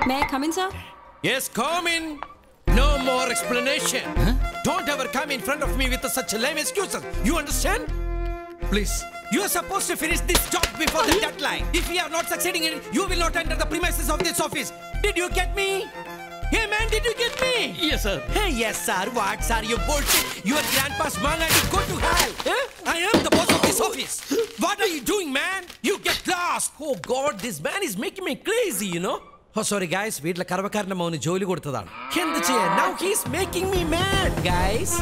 May come in sir Yes, come in. No more explanation. Don't ever come in front of me with such lame excuses. You understand? Please. You are supposed to finish this job before the deadline. If we are not succeeding in it, you will not enter the premises of this office. Did you get me? Hey man, did you get me? Yes, sir. Hey, yes, sir. What, sir? You bullshit. Your grandpa's man and you go to hell. Eh? I am the boss of this office. What are you doing, man? You get lost. Oh, God, this man is making me crazy, you know? Oh, sorry, guys. വീട്ടിലെ കറവക്കാരന്റെ മോന് ജോലി കൊടുത്തതാണ് എന്ത് ചെയ്യാൻ now he's making me mad guys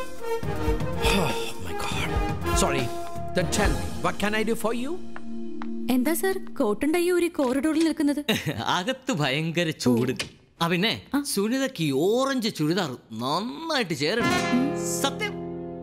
my god sorry then tell me what can i do for you എന്താ sir കോട്ടുണ്ടയ്യ ഒരു കോറിഡോറിൽ നിൽക്കുന്നത് അകത്ത് ഭയങ്കര ചൂട് ആ പിന്നെ സുനിതയ്ക്ക് ഈ ഓറഞ്ച് ചുരിദാർ നന്നായിട്ട് ചേരുന്നു സത്യം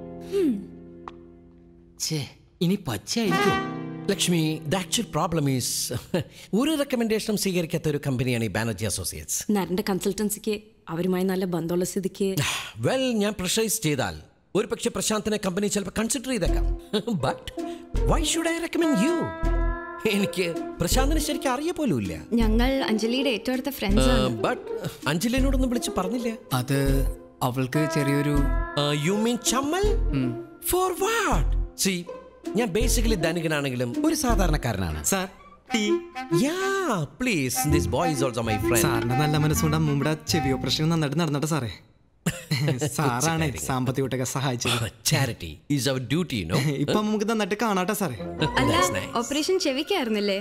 ഛേ ഇനി പച്ചയായിരിക്കും Lakshmi the actual problem is ഒരു റെക്കമെൻഡേഷനും സ്വീകരിക്കാത്ത ഒരു കമ്പനിയാണ് ഈ ബാനർജി അസോസിയേറ്റ്സ് നരന്റെ കൺസൾട്ടൻസിക്ക് അവരുമായി നല്ല ബന്ധമുള്ള സ്ഥിതിക്ക് വെൽ ഞാൻ പ്രഷറൈസ് ചെയ്താൽ ഒരു പക്ഷെ പ്രശാന്തിനെ കമ്പനി ചിലപ്പോൾ കൺസിഡർ ചെയ്തേക്കാം but why should I recommend you എനിക്ക് പ്രശാന്തിനെ ശരിക്കും അറിയ പോലും ഇല്ല ഞങ്ങൾ അഞ്ജലിയുടെ ഏറ്റവും അടുത്ത ഫ്രണ്ട്സ് ആണ് ബട്ട് അഞ്ജലിനോടൊന്നും വിളിച്ച് പറഞ്ഞില്ല അത് അവൾക്ക് ചെറിയൊരു യു മീൻ ചമ്മൽ ഫോർ വാട്ട് സി ഞാൻ ബേസിക്കലി ധനികനാണെങ്കിലും ഒരു സാധാരണക്കാരനാണ് sir tea yeah please this boy is also my friend സാറിന്റെ നല്ല മനസ്സുകൊണ്ട് അമ്മൂമ്മയുടെ ചെവി ഓപ്പറേഷൻ നന്നായിട്ട് നടന്നിട്ട് സാറേ സാറാണ് സാമ്പത്തികമായിട്ടൊക്കെ സഹായിച്ചത് charity is our duty no ഇപ്പൊ നമുക്ക് നന്നായിട്ട് കാണാട്ടെ സാറേ അല്ല That's nice. ഓപ്പറേഷൻ ചെവിക്കായിരുന്നില്ലേ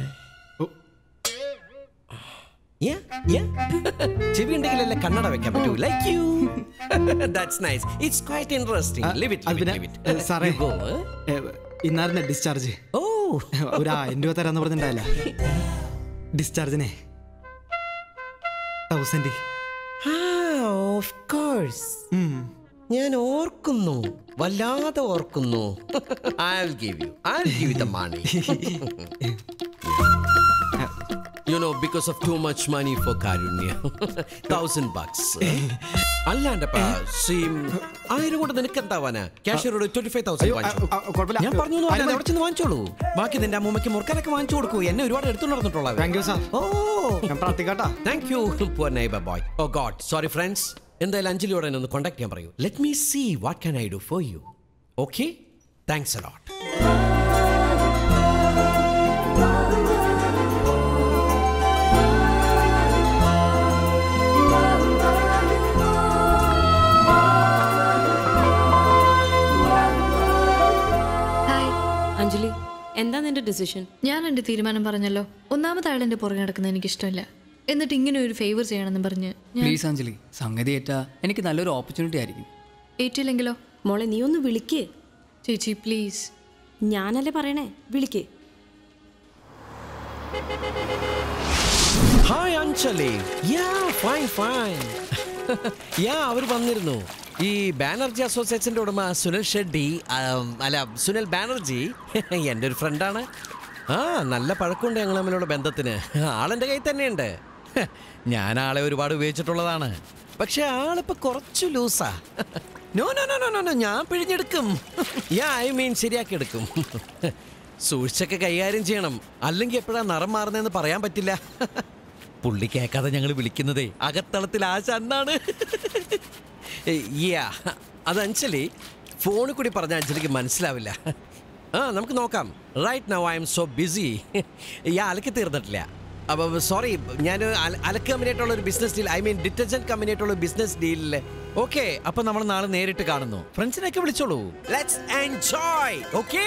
ചെവി ഉണ്ടെങ്കിലല്ലേ കണ്ണട വെക്കാൻ പറ്റൂ like you that's nice it's quite interesting leave അത് പിന്നെ ഏ, സാറേ ഏ, ഇന്നായിരുന്നു ഡിസ്ചാർജ് ഓ ഒരു ആയിരം രൂപ തരാന്ന് പറഞ്ഞിട്ടുണ്ടായില്ല ഡിസ്ചാർജിനെ തൗസൻഡ് ഓഫ് കോഴ്സ് ഞാൻ ഓർക്കുന്നു വല്ലാതെ ഓർക്കുന്നു I will give you I will give you the money you know because of too much money for Karunya thousand bucks അല്ലാണ്ടപ്പാ സീം ആയിരം കൊണ്ട് നിനക്ക് എന്താവാനാ ക്യാഷ്യറോട് ട്വന്റി ഫൈവ് അയ്യോ, ആ, ആ, കുഴപ്പമില്ല. ഞാൻ പറഞ്ഞു എന്ന് പറഞ്ഞാൽ അല്ല, അവിടെ ചെന്ന് വാങ്ങിച്ചോളൂ ബാക്കി നിന്റെ അമ്മൂമ്മയ്ക്ക് മുറുക്കാനൊക്കെ വാങ്ങിച്ചു കൊടുക്കൂ എന്നെ ഒരുപാട് എടുത്തു നടന്നിട്ടുള്ള താങ്ക് യു സാർ ഓ ഞാൻ പ്രാർത്ഥിക്കാട്ടാ thank you poor neighbour boy oh god sorry friends എന്തായാലും അഞ്ജലിയോടെ എന്നെ ഒന്ന് കോൺടാക്ട് ചെയ്യാൻ പറയൂ let me see what can I do for you okay thanks a lot hi Anjali എന്താ നിന്റെ ഡിസിഷൻ ഞാൻ എൻ്റെ തീരുമാനം പറഞ്ഞല്ലോ ഒന്നാമത്തെ ആൾ എൻ്റെ പുറകെ നടക്കുന്നത് എനിക്ക് ഇഷ്ടമില്ല എന്നിട്ട് ഇങ്ങനെ ഒരു ഫേവർ ചെയ്യണമെന്ന് പറഞ്ഞ് ഞാൻ പ്ലീസ് അഞ്ജലി സംഗതി ഏറ്റാ എനിക്ക് നല്ലൊരു ഓപ്പർച്യൂണിറ്റി ആയിരിക്കും ഏറ്റില്ലെങ്കിലോ മോളെ നീ ഒന്ന് വിളിക്ക് ചേച്ചി പ്ലീസ് ഞാനല്ലേ പറയണേ വിളിക്ക് hi Anjali yeah fine fine yeah അവർ വന്നിരുന്നു ഈ ബാനർജി അസോസിയേഷന്റെ ഉടമ സുനിൽ ഷെഡ്ഡി ആം, അല്ല സുനിൽ ബാനർജി എൻ്റെ ഒരു ഫ്രണ്ടാണ് ആ നല്ല പഴക്കമുണ്ട് ഞങ്ങൾ തമ്മിലുള്ള ബന്ധത്തിന് ആളെൻ്റെ കയ്യിൽ തന്നെയുണ്ട് ഞാൻ ആളെ ഒരുപാട് ഉപയോഗിച്ചിട്ടുള്ളതാണ് പക്ഷെ ആളിപ്പോ കുറച്ച് ലൂസാ no no no no no no ഞാൻ പിഴിഞ്ഞെടുക്കും യാ ഐ മീൻ ശരിയാക്കി എടുക്കും സൂക്ഷിച്ചൊക്കെ കൈകാര്യം ചെയ്യണം അല്ലെങ്കിൽ എപ്പോഴാ നിറം മാറുന്നതെന്ന് പറയാൻ പറ്റില്ല പുള്ളി കേൾക്കാതെ ഞങ്ങൾ വിളിക്കുന്നതേ അകത്തളത്തിൽ ആശ എന്നാണ് യാ അത് അഞ്ജലി ഫോണിൽ കൂടി പറഞ്ഞ അഞ്ജലിക്ക് മനസ്സിലാവില്ല ആ നമുക്ക് നോക്കാം right now I am so busy yeah അലക്കി തീർന്നിട്ടില്ല അപ്പോൾ സോറി ഞാൻ അലക്ക് കമ്പനിയായിട്ടുള്ള ഒരു business deal I mean detergent കമ്പനിയായിട്ടുള്ള ബിസിനസ് ഡീലിൽ ഓക്കെ അപ്പൊ നമ്മൾ നാളെ നേരിട്ട് കാണുന്നു ഫ്രണ്ട്സിനൊക്കെ വിളിച്ചോളൂ ലെറ്റ്സ് എൻജോയ് ഓക്കെ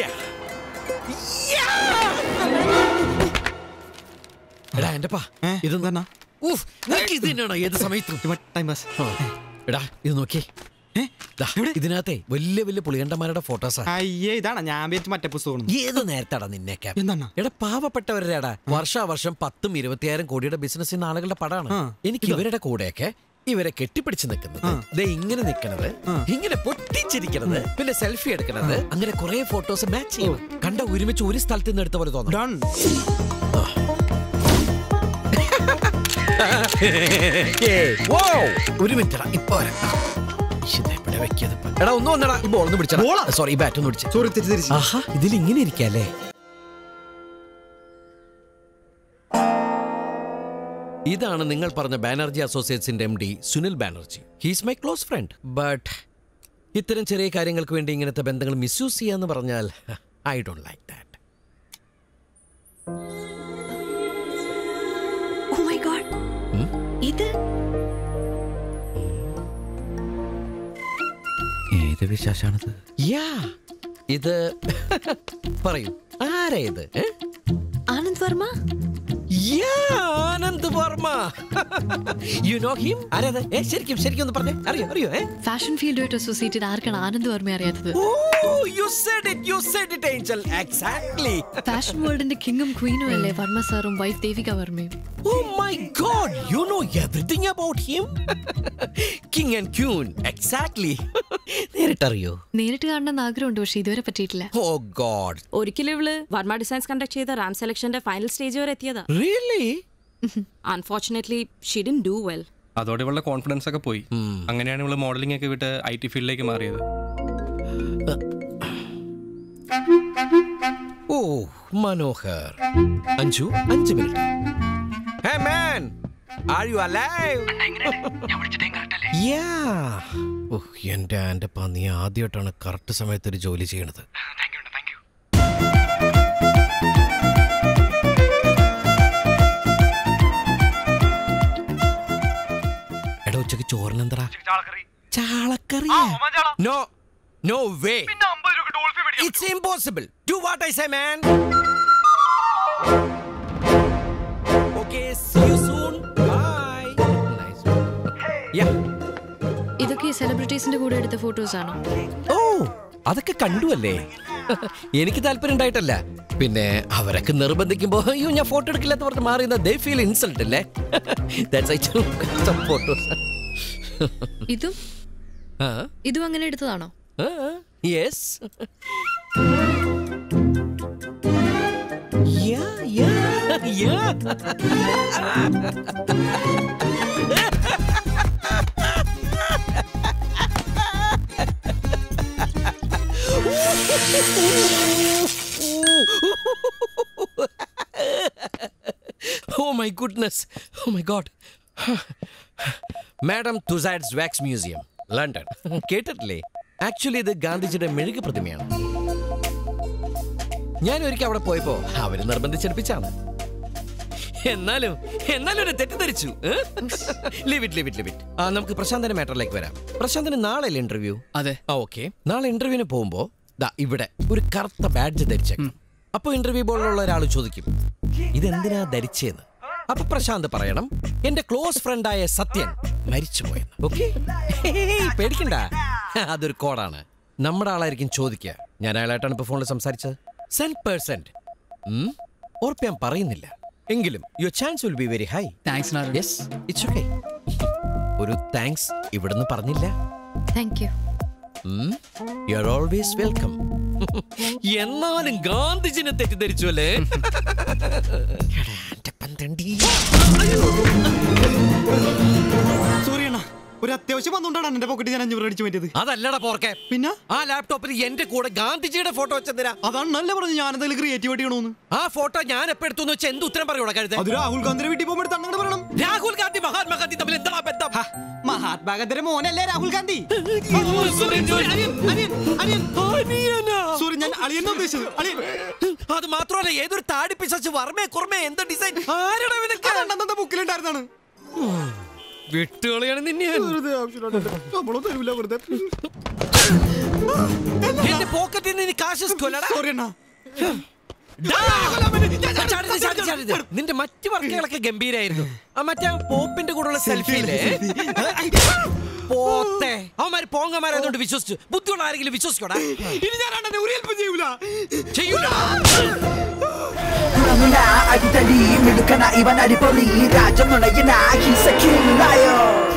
എടാ എൻ്റെ പാ ഏ, ഇത് ഇതെന്നാ? ഉഫ്, നിനക്ക് ഇത് തന്നെയാണോ ഏത് സമയത്തും ടൈം പാസ് ആ, എടാ ഇത് നോക്കിയേ ദാ, ഇതിനകത്തെ വലിയ വലിയ പുളികണ്ടന്മാരുടെ ഫോട്ടോസാ അയ്യേ ഇതാണ് ഞാൻ വിചാരിച്ചു മറ്റേ പുസ്തകം ഏത് നേരത്താടാ നിന്നെയൊക്കെ എന്താണ്? എടാ പാവപ്പെട്ടവരുടെടാ വർഷാവർഷം പത്തും ഇരുപത്തിയായിരം കോടിയുടെ ബിസിനസ് ചെയ്യുന്ന ആളുകളുടെ പടാണ് ആ, എനിക്ക് ഇവരുടെ കൂടെയൊക്കെ ഇവരെ കെട്ടിപ്പിടിച്ച് നിൽക്കുന്നത് ദേ ഇങ്ങനെ നിൽക്കുന്നത് ഇങ്ങനെ പൊട്ടിച്ചിരിക്കുന്നത് പിന്നെ സെൽഫി എടുക്കുന്നത് അങ്ങനെ കുറെ ഫോട്ടോസ് മാച്ച് ചെയ്യും കണ്ട ഒരുമിച്ച് ഒരു സ്ഥലത്ത് നിന്ന് എടുത്ത പോലെ തോന്നും ഡൺ ഒരു മിനിറ്റ് ഇപ്പൊ വരാം. ഇത് എവിടെ വെക്കിയത് ഇപ്പൊ? എടാ ഒന്നും വന്നടാ ഈ ബോൾ ഒന്ന് പിടിച്ചടാ സോറി ഈ ബാറ്റ് ഒന്ന് പിടിച്ച സോറി തിരിച്ച് തിരിച്ച് ആഹാ ഇതിൽ ഇങ്ങനെ ഇരിക്കല്ലേ ഇതാണ് നിങ്ങൾ പറഞ്ഞ ബാനർജി അസോസിയേറ്റ്സിന്റെ M D Sunil Banerjee he's my close friend but ഇത്തരം ചെറിയ കാര്യങ്ങൾക്ക് വേണ്ടി ഇങ്ങനത്തെ ബന്ധങ്ങൾ മിസ്യൂസ് ചെയ്യാന്ന് പറഞ്ഞാൽ I don't like that oh my god ഇത് ഏത് വിശേഷാണിത് യാ ഇത് പറയൂ ആരാ ഇത് ഏ? Anand Varma yeah, Anand Varma you know him ആരത് ഏ ശരിക്കും ശരിക്കും ഒന്ന് പറഞ്ഞേ അറിയോ അറിയോ ഏ ഫാഷൻ ഫീൽഡുമായിട്ട് അസോസിയേറ്റ് ചെയ്ത് ആർക്കാണ് ആനന്ദ് വർമ്മ അറിയാത്തത് oh you said it you said it angel exactly fashion വേൾഡിന്റെ കിങ്ങും ക്വീനും അല്ലേ വർമ്മ സാറും വൈഫ് ദേവിക വർമ്മയും oh my god you know everything about him king and queen exactly നേരിട്ടറിയോ നേരിട്ട് കാണണമെന്ന് ആഗ്രഹമുണ്ട് പക്ഷെ ഇതുവരെ പറ്റിയിട്ടില്ല ഓ ഗോഡ് ഒരിക്കലും ഇവള് വർമ്മ ഡിസൈൻസ് കണ്ടക്ട് ചെയ്ത റാം സെലക്ഷന്റെ ഫൈനൽ സ്റ്റേജ് വരെ എത്തിയതാ really unfortunately she didn't do well അതോടെ ഇവളുടെ കോൺഫിഡൻസ് ഒക്കെ പോയി അങ്ങനെയാണ് ഇവള് മോഡലിംഗ് ഒക്കെ വിട്ട് ഐ ടി ഫീൽഡിലേക്ക് മാറിയത് ഓ മനോഹർ അഞ്ചു അഞ്ച് minute hey man are you alive yeah ഓ എന്റെ ആന്റെ പന്നി ആദ്യമായിട്ടാണ് കറക്റ്റ് സമയത്ത് ഒരു ജോലി ചെയ്യണത് എടാ ഉച്ചക്ക് ചോറിനെന്തടാ ചാളക്കറി no no way it's impossible do what I say man okay see you soon bye nice yeah ഇതൊക്കെ ഈ സെലിബ്രിറ്റീസിന്റെ കൂടെ എടുത്ത ഫോട്ടോസ് ആണോ ഓ അതൊക്കെ കണ്ടു അല്ലേ എനിക്ക് താല്പര്യം ഉണ്ടായിട്ടല്ല പിന്നെ അവരൊക്കെ നിർബന്ധിക്കുമ്പോ അയ്യോ ഞാൻ ഫോട്ടോ എടുക്കില്ലാത്ത പറഞ്ഞ് മാറിയുന്ന ദേ ഫീൽ ഇൻസൾട്ട് അല്ലേ ദാറ്റ്സ് ഐ ഫോട്ടോസ് ഇതും ഇതും അങ്ങനെ എടുത്തതാണോ yes yeah yeah yeah oh my goodness oh my God madam തുസൈഡ്സ് wax museum London കേട്ടിട്ടില്ലേ ആക്ച്വലി ഇത് ഗാന്ധിജിയുടെ മെഴുക് പ്രതിമയാണ് ഞാൻ ഒരിക്കൽ അവിടെ പോയപ്പോ അവര് നിർബന്ധിച്ചെടുപ്പിച്ചാണ് എന്നാലും എന്നാലും ഒരു തെറ്റിദ്ധരിച്ചു leave it leave it leave it ആ നമുക്ക് പ്രശാന്തന്റെ മാറ്ററിലേക്ക് വരാം പ്രശാന്തിന് നാളെ ഇന്റർവ്യൂ അതെ ആ ഓക്കെ നാളെ ഇന്റർവ്യൂവിന് പോകുമ്പോ ദാ ഇവിടെ ഒരു കറുത്ത ബാഡ്ജ് ധരിച്ചേക്കും അപ്പൊ ഇന്റർവ്യൂ ബോളിലുള്ള ഒരാൾ ചോദിക്കും ഇതെന്തിനാ ധരിച്ചേന്ന് അപ്പൊ പ്രശാന്ത് പറയണം എന്റെ ക്ലോസ് ഫ്രണ്ടായ സത്യൻ മരിച്ചുപോയെന്ന് ഓക്കെ പേടിക്കണ്ട അതൊരു കോഡാണ് നമ്മുടെ ആളായിരിക്കും ചോദിക്കുക ഞാൻ അയാളായിട്ടാണ് ഇപ്പൊ ഫോണിൽ സംസാരിച്ചത് സെൻ പേഴ്സെന്റ് ഉറപ്പ് ഞാൻ പറയുന്നില്ല എങ്കിലും your chance will be very high thanks Narayan yes it's okay ഒരു താങ്ക്സ് ഇവിടുന്ന് പറഞ്ഞില്ല thank you you are always welcome എന്നാലും ഗാന്ധിജിനെ തെറ്റിദ്ധരിച്ചു അല്ലേ എടാ, എന്റെ പന്തണ്ടി. സോറി അണ്ണാ ഒരു അത്യാവശ്യം വന്നുകൊണ്ടാണ് എന്റെ പോക്കറ്റ് ഞാൻ അഞ്ഞൂറ് അടിച്ചു പറ്റിയത് അതല്ലടാ പോർക്കെ പിന്നെ ആ ലാപ്ടോപ്പിൽ എന്റെ കൂടെ ഗാന്ധിജിയുടെ ഫോട്ടോ വെച്ചെന്തിനാ അതാണല്ലേ പറഞ്ഞു ഞാൻ എന്തെങ്കിലും ക്രിയേറ്റിവിറ്റി ചെയ്യണമെന്ന് ആ ഫോട്ടോ ഞാൻ എപ്പോ എടുത്തു വെച്ചാൽ എന്ത് ഉത്തരം പറയൂടാ കഴുത അത് രാഹുൽ ഗാന്ധിയുടെ വീട്ടിൽ പോകുമ്പോൾ എടുത്ത് അങ്ങനെ പറയണം രാഹുൽ ഗാന്ധി മഹാത്മാഗാന്ധി തമ്മിൽ എന്താ ബന്ധം ഹ, മഹാത്മാഗാന്ധിയുടെ മോനല്ലേ രാഹുൽ ഗാന്ധി അനിയനാ. സോറി ഞാൻ അളിയെന്ന് ഉദ്ദേശിച്ചത് അളിയൻ അത് മാത്രമല്ല ഏതൊരു താടി പിശാച്ച് വർമ്മേ കുർമ്മേ എന്താ ഡിസൈൻ ആരുടെ അതെന്താ ബുക്കിലുണ്ടായിരുന്നാണ് വിട്ടുകളിയാണ് നിന്നെ ഞാൻ. വെറുതെ ആവശ്യമില്ലാണ്ട് നമ്മളൊന്നും തരൂല വെറുതെ എന്റെ പോക്കറ്റിൽ നിന്ന് കാശ് കൊല്ലടാ സോറി അണ്ണാ ചാടരുത്, ചാടരുത്, ചാടരുത്. നിന്റെ മറ്റു വർക്കുകളൊക്കെ ഗംഭീരായിരുന്നു ആ മറ്റേ ആ പോപ്പിന്റെ കൂടെയുള്ള സെൽഫിയില്ലേ പോത്തെ അവന്മാര് പോങ്ങന്മാരായതുകൊണ്ട് വിശ്വസിച്ചു ബുദ്ധിയുള്ള ആരെങ്കിലും വിശ്വസിക്കോടാ ഇനി ഞാൻ അണ്ണനെ ഒരു ഹെൽപ്പ് ചെയ്യൂല ചെയ്യൂല ഉറങ്ങുന്ന അടിതടി മിടുക്കണ ഇവൻ അടിപൊളി Rajam നുണയുന്ന he's a king lion